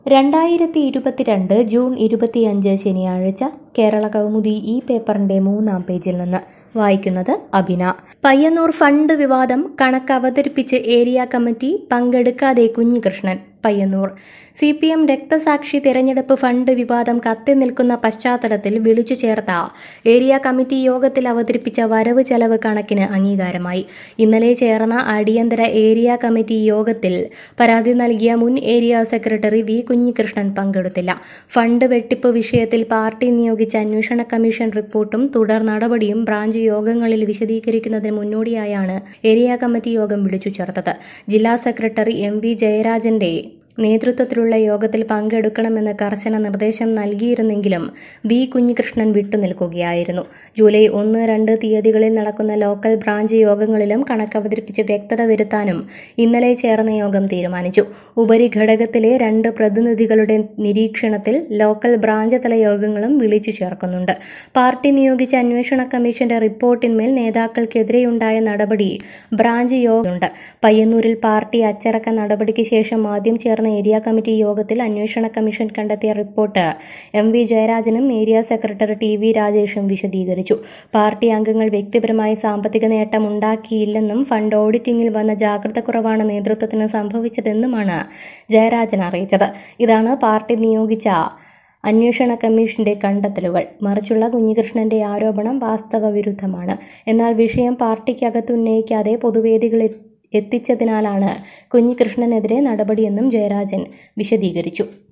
രണ്ടായിരത്തി ഇരുപത്തിരണ്ട് ജൂൺ ഇരുപത്തിയഞ്ച് ശനിയാഴ്ച കേരള കൗമുദി ഈ പേപ്പറിന്റെ മൂന്നാം പേജിൽ നിന്ന് വായിക്കുന്നത് അഭിന പയ്യന്നൂർ ഫണ്ട് വിവാദം കണക്ക് അവതരിപ്പിച്ച് ഏരിയ കമ്മിറ്റി പങ്കെടുക്കാതെ Kunhikrishnan Payyannur C P M രക്തസാക്ഷി തിരഞ്ഞെടുപ്പ് ഫണ്ട് വിവാദം കത്തി നിൽക്കുന്ന പശ്ചാത്തലത്തിൽ വിളിച്ചു ചേർത്ത ഏരിയ കമ്മിറ്റി യോഗത്തിൽ അവതരിപ്പിച്ച വരവ് ചെലവ് കണക്കിന് അംഗീകാരമായി ഇന്നലെ ചേർന്ന അടിയന്തര ഏരിയ കമ്മിറ്റി യോഗത്തിൽ പരാതി നൽകിയ മുൻ ഏരിയ സെക്രട്ടറി വി കുഞ്ഞികൃഷ്ണൻ പങ്കെടുത്തില്ല ഫണ്ട് വെട്ടിപ്പ് വിഷയത്തിൽ പാർട്ടി നിയോഗിച്ച അന്വേഷണ കമ്മീഷൻ റിപ്പോർട്ടും തുടർ നടപടിയും ബ്രാഞ്ച് യോഗങ്ങളിൽ വിശദീകരിക്കുന്നതിന് മുന്നോടിയായാണ് ഏരിയ കമ്മിറ്റി യോഗം വിളിച്ചു ചേർത്തത് ജില്ലാ സെക്രട്ടറി എം വി ജയരാജന്റെ നേതൃത്വത്തിലുള്ള യോഗത്തിൽ പങ്കെടുക്കണമെന്ന് കർശന നിർദ്ദേശം നൽകിയിരുന്നെങ്കിലും വി കുഞ്ഞികൃഷ്ണൻ വിട്ടുനിൽക്കുകയായിരുന്നു ജൂലൈ ഒന്ന് രണ്ട് തീയതികളിൽ നടക്കുന്ന ലോക്കൽ ബ്രാഞ്ച് യോഗങ്ങളിലും കണക്ക് അവതരിപ്പിച്ച് വ്യക്തത വരുത്താനും ഇന്നലെ ചേർന്ന യോഗം തീരുമാനിച്ചു ഉപരിഘടകത്തിലെ രണ്ട് പ്രതിനിധികളുടെ നിരീക്ഷണത്തിൽ ലോക്കൽ ബ്രാഞ്ച് തല യോഗങ്ങളും വിളിച്ചു ചേർക്കുന്നുണ്ട് പാർട്ടി നിയോഗിച്ച അന്വേഷണ കമ്മീഷന്റെ റിപ്പോർട്ടിന്മേൽ നേതാക്കൾക്കെതിരെയുണ്ടായ നടപടി ബ്രാഞ്ച് യോഗമുണ്ട് പയ്യന്നൂരിൽ പാർട്ടി അച്ചടക്ക നടപടിക്ക് ശേഷം ആദ്യം ചേർന്ന ഏരിയ കമ്മിറ്റി യോഗത്തിൽ അന്വേഷണ കമ്മീഷൻ കണ്ടെത്തിയ റിപ്പോർട്ട് എം വി ജയരാജനും ഏരിയ സെക്രട്ടറി ടി വി രാജേഷും വിശദീകരിച്ചു പാർട്ടി അംഗങ്ങൾ വ്യക്തിപരമായി സാമ്പത്തിക നേട്ടം ഉണ്ടാക്കിയില്ലെന്നും ഫണ്ട് ഓഡിറ്റിംഗിൽ വന്ന ജാഗ്രതക്കുറവാണ് നേതൃത്വത്തിന് സംഭവിച്ചതെന്നുമാണ് ജയരാജൻ അറിയിച്ചത് ഇതാണ് പാർട്ടി നിയോഗിച്ച അന്വേഷണ കമ്മീഷന്റെ കണ്ടെത്തലുകൾ മറിച്ചുള്ള കുഞ്ഞികൃഷ്ണന്റെ ആരോപണം വാസ്തവ വിരുദ്ധമാണ് എന്നാൽ വിഷയം പാർട്ടിക്കകത്ത് ഉന്നയിക്കാതെ പൊതുവേദികളിൽ എത്തിച്ചതിനാലാണ് കുഞ്ഞികൃഷ്ണനെതിരെ നടപടിയെന്നും ജയരാജൻ വിശദീകരിച്ചു